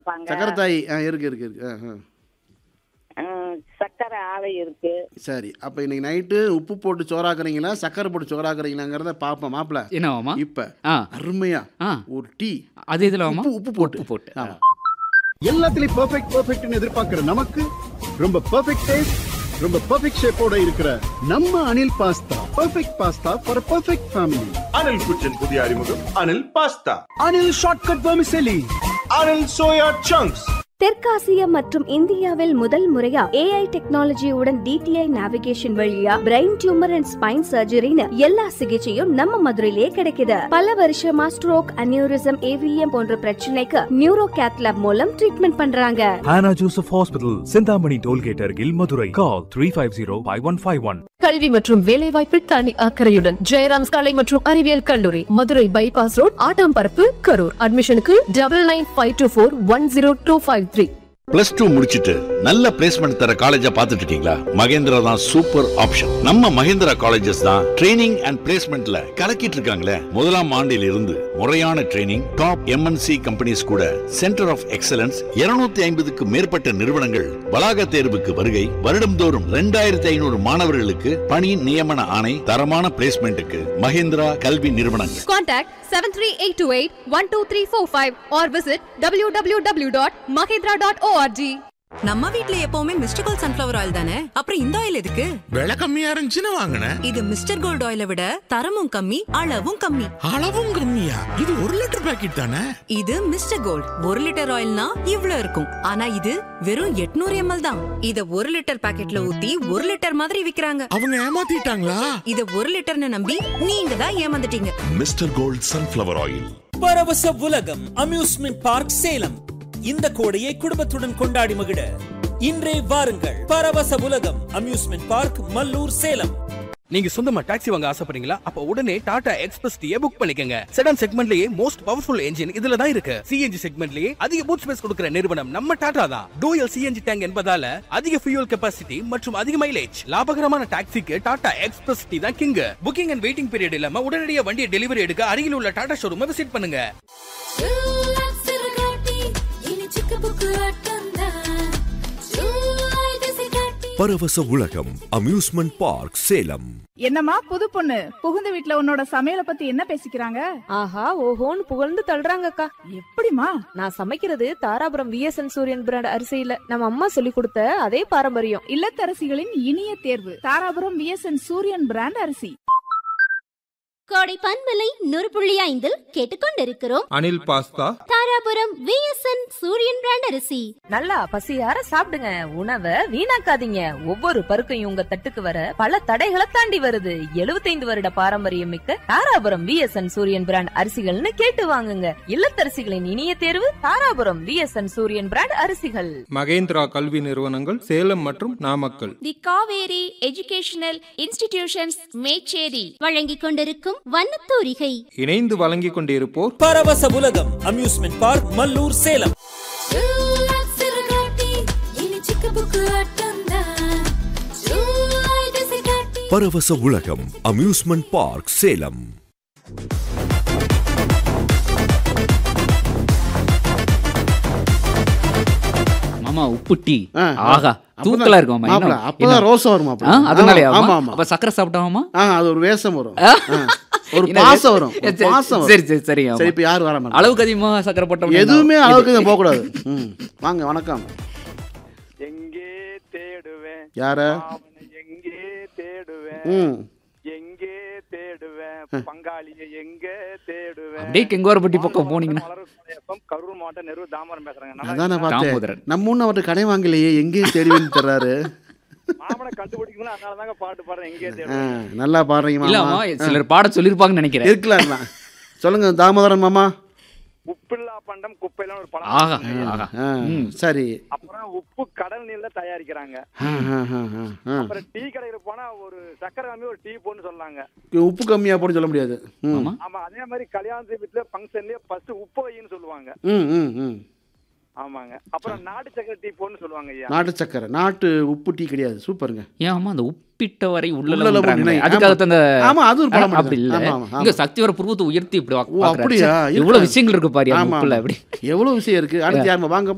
வைப்பாங்க சக்கரை தாய் ஆ இருக்கு இருக்கு இருக்கு ஆ ஆ ம், சக்கரை ஆலை இருக்கு சரி அப்போ இன்னைக்கு நைட்டு உப்பு போட்டு சோறாக்குறீங்களா சக்கரை போட்டு சோறாக்குறீங்களாங்கிறத பார்ப்போம் மாப்பிள என்னவாமா இப்போ ஆ அருமையா ஆ ஒரு டீ அது இதுல வாமா உப்பு உப்பு போட்டு உப்பு போட்டு ஆமா எல்லாத்துலயும் பெர்ஃபெக்ட் பெர்ஃபெக்ட்னு எதிர்பார்க்கிற நமக்கு ரொம்ப பெர்ஃபெக்ட் டேஸ்ட் ரொம்ப பெர்ஃபெக்ட் ஷேப்போட இருக்கிற நம்ம Anil pasta perfect pasta for perfect family Anil kitchen புதிய அறிமுகம் Anil pasta Anil shortcut vermicelli Anil soya chunks தெற்காசியா மற்றும் இந்தியாவில் முதல் முறையா ஏஐ டெக்னாலஜியுடன் டிடிஐ நேவிகேஷன் வழியா பிரெயின் டியூமர் அண்ட் ஸ்பைன் சர்ஜரின்னு எல்லா சிகிச்சையும் நம்ம மதுரையிலே கிடைக்குது பல வருஷமா ஸ்ட்ரோக் அனியூரிசம் ஏவிஎம் போன்ற பிரச்சனைக்கு நியூரோ கேத்லாப் மூலம் ட்ரீட்மெண்ட் பண்றாங்க Hannah Joseph Hospital, Sindhamani Tollgate Argil, Madurai. Call 350-5151. கல்வி மற்றும் வேலைவாய்ப்பில் தனி அக்கறையுடன் ஜெயராம்ஸ் கலை மற்றும் அறிவியல் கல்லூரி மதுரை பைபாஸ் ரோட் ஆட்டாம்பரப்பு கரூர் அட்மிஷனுக்கு double nine five two four one zero two five three plus two முடிச்சிட்டு நல்ல பிளேஸ்மெண்ட் தர காலேஜா பார்த்துட்டு இருக்கீங்களா மகேந்திரா தான் சூப்பர் ஆப்ஷன் நம்ம மகேந்திரா காலேஜஸ் தான் ட்ரைனிங் அண்ட் பிளேஸ்மெண்ட்ல கலக்கிட்டு இருக்காங்களே முதலாம் ஆண்டில் இருந்து முறையான ட்ரைனிங் டாப் எம்என்சி கம்பெனிஸ் கூட சென்டர் ஆஃப் எக்ஸலன்ஸ் 250 ஐம்பதுக்கு மேற்பட்ட நிறுவனங்கள் வளாக தேர்வுக்கு வருகை வருடம்தோறும் ரெண்டாயிரத்தி ஐநூறு மாணவர்களுக்கு பணி நியமன ஆணை தரமான பிளேஸ்மெண்ட்டுக்கு மகேந்திரா கல்வி நிறுவனங்கள் contact seven three eight two eight one two three four five or visit W W W dot Mahendra dot ORG நம்ம வீட்ல எப்பவுமே மிஸ்டர் கோல்ட் சன்ஃபிளவர் ஆயில் தானே அப்புறம் இந்த ஆயில் எதுக்கு விலை கம்மியா இருந்துச்சுன்னு வாங்கினேன் இது மிஸ்டர் கோல்ட் ஆயிலை விட தரமும் கம்மி அளவும் கம்மி அளவும் கம்மியா இது ஒரு லிட்டர் பாக்கெட் தானே இது மிஸ்டர் கோல்ட் ஒரு லிட்டர் ஆயில்னா இவ்ளோ இருக்கும் ஆனா இது வெறும் 800 எம்எல் தான் இத ஒரு லிட்டர் பாக்கெட்ல ஊத்தி ஒரு லிட்டர் மாதிரி விக்கிறாங்க அவங்க ஏமாத்திட்டாங்களா இத ஒரு லிட்டர்னு நம்பி நீங்க தான் ஏமாந்துட்டீங்க மிஸ்டர் கோல்ட் சன்ஃபிளவர் ஆயில் பரவச உலகம் அம்யூஸ்மெண்ட் பார்க் சேலம் இந்த கோடையை குடும்பத்துடன் கொண்டாடி மகிழ இன்றே வாருங்கள் பரவச உலகம் அம்யூஸ்மெண்ட் பார்க் மல்லூர் சேலம் நீங்க சொந்தமா டாக்ஸி வாங்க ஆசைப்படுறீங்களா அப்ப உடனே டாடா எக்ஸ்பிரஸ் டீயை புக் பண்ணிக்கங்க செடான் செக்மெண்ட்லயே மோஸ்ட் பவர்ஃபுல் என்ஜின் இதுல தான் இருக்கு சிஎன்ஜி செக்மெண்ட்லயே அதிக பூட் ஸ்பேஸ் கொடுக்கிற நிறுவனம் நம்ம டாடா தான் டூயல் சிஎன்ஜி டேங்க் என்பதால அதிக ஃபியூல் கெபாசிட்டி மற்றும் அதிக மைலேஜ் லாபகரமான டாக்ஸிக்கு டாடா எக்ஸ்பிரஸ் டீ தான் king booking and waiting period இல்லாம உடனடியாக வண்டியை டெலிவரி எடுக்க அருகில் உள்ள டாடா ஷோரூமை விசிட் பண்ணுங்க பரவச உலகம் அம்யூஸ்மெண்ட் பார்க் சேலம் என்னம்மா புது பொண்ணு புகுந்த வீட்ல உன்னோட சமையல பத்தி என்ன பேசிக்கிறாங்க ஆஹா ஓஹோன்னு புகழ்ந்து தள்ளுறாங்கக்கா எப்படிமா நான் சமைக்கிறது தாராபுரம் விஎஸ்என் சூரியன் பிராண்ட் அரிசியில நம்ம அம்மா சொல்லி கொடுத்த அதே பாரம்பரியம் இல்லத்தரசிகளின் இனிய தேர்வு தாராபுரம் விஎஸ்என் சூரியன் பிராண்ட் அரிசி கோடை பன்மலை நூறு புள்ளி ஐந்தில் கேட்டுக்கொண்டிருக்கிறோம் Anil pasta Dharapuram VSN Suriyan brand அரிசி நல்லா பசியார சாப்பிடுங்க உணவை வீணாக்காதீங்க ஒவ்வொரு பருக்கையும் உங்க தட்டுக்கு வர பல தடைகளை தாண்டி வருது 75 வருட பாரம்பரியம் மிக்க தாராபுரம் விஎஸ்என் சூரியன் பிராண்ட் அரிசிகள்னு கேட்டு வாங்குங்க இல்லத்தரசிகளின் இனிய தேர்வு தாராபுரம் விஎஸ்என் சூரியன் பிராண்ட் அரிசிகள் மகேந்திரா கல்வி நிறுவனங்கள் சேலம் மற்றும் Namakkal the Kaveri educational institutions Mecheri வழங்கிக் கொண்டிருக்கும் வண்ணத்தூரிகை இணைந்து வழங்கிக் கொண்டிருப்போர் பரவச உலகம் அம்யூஸ்மெண்ட் பார்க் மல்லூர் சேலம் பரவச உலகம் அம்யூஸ்மெண்ட் பார்க் சேலம் மாமா உப்பு டீ ஆ, ஆகா அப்பதான் தூக்கலா இருக்கும் மாமா மாப்பிள, என்ன- அப்பதான் என்ன? ரோசம் வரும் மாப்பிள. ஆ, அதனாலயா ஆமா, மாமா? ஆமா. அப்ப சக்கரை சாப்பிட்டாமா ஆ அது ஒரு வேஷம் வரும் ஆ. ஆ. ஒரு என்னது? பாசம் வரும் ஒரு சரி, பாசம் வரும். சரி சரி சரி ஆமா. சரி இப்போ யார் வர மாட்டாங்க அளவுக்கு அதிகமா சக்கரை போட்டோம் எதுவுமே அளவுக்கு போக கூடாது ம் வாங்க வணக்கம் எங்கே தேடுவேன் யார அவனை எங்கே தேடுவேன் ம் எங்கே தேடுவேன் பங்காளியை எங்கே தேடுவேன் அப்படியே கெங்கோரப்பட்டி பக்கம் போனீங்கன்னா எஃப்எம் கரூர் மாவட்டம் நெரூர் தாமரம் பேசுறேங்க நல்லா அதான் நான் பார்த்தேன் தாமோதரன். நம்ம ஒன்றும் அவர்கிட்ட கடை வாங்கலையே எங்கேயும் தேடுவேன்னு தர்றாரு மாமனை கண்டுபிடிக்கணும் அதனால தாங்க பாட்டு பாடுறேன் எங்கே ஆ, தேடுவேன் நல்லா பாடுறீங்க இல்லம்மா மாமா ஆ. சிலர் பாட சொல்லிருப்பாங்கன்னு நினைக்கிறேன் இருக்கலாம் இருக்கலாம். சொல்லுங்க தாமோதரன் மாமா உப்பில்லா பண்டம் குப்பையில ஒரு படம் ஆகா இருக்குங்க. ஆகா ஆ, சரி அப்புறம் உப்பு கடல் நீர்ல தயாரிக்கிறாங்க ஆ, ஆ, ஆ, ஆ, ஆ. அப்புறம் டீ கடையில போனா ஒரு சக்கரை கம்மி ஒரு டீ போன்னு சொன்னாங்க உப்பு கம்மியா போட சொல்ல முடியாது ம் ஆமா அதே மாதிரி கல்யாணத்து வீட்டுல ஃபங்க்ஷன்லயே ஃபர்ஸ்ட் உப்பு வைன்னு சொல்லுவாங்க ம் ம் ம் ஆமாங்க அப்புறம் நாட்டு சக்கரை டீ போன்னு சொல்லுவாங்க ஐயா நாட்டு சக்கரை நாட்டு உப்பு டீ கிடையாது சூப்பருங்க ஏன் ஆமா அந்த உப்பிட்ட வரை உள்ளல உள்ளல போட்டு அதுக்காக அந்த ஆமா, அது ஒரு பழமொழி அப்படி இல்ல தான். ஆமா, ஆமா, இங்க ஆமா. சக்தி வர புருவத்தை உயர்த்தி இப்படி ஓ அப்படியா எவ்வளவு விஷயங்கள் இருக்கு பாரு அந்த ஆமா, உப்புல ஆமா. அப்படி எவ்வளவு விஷயம் இருக்கு அடுத்து யாருமா வாங்க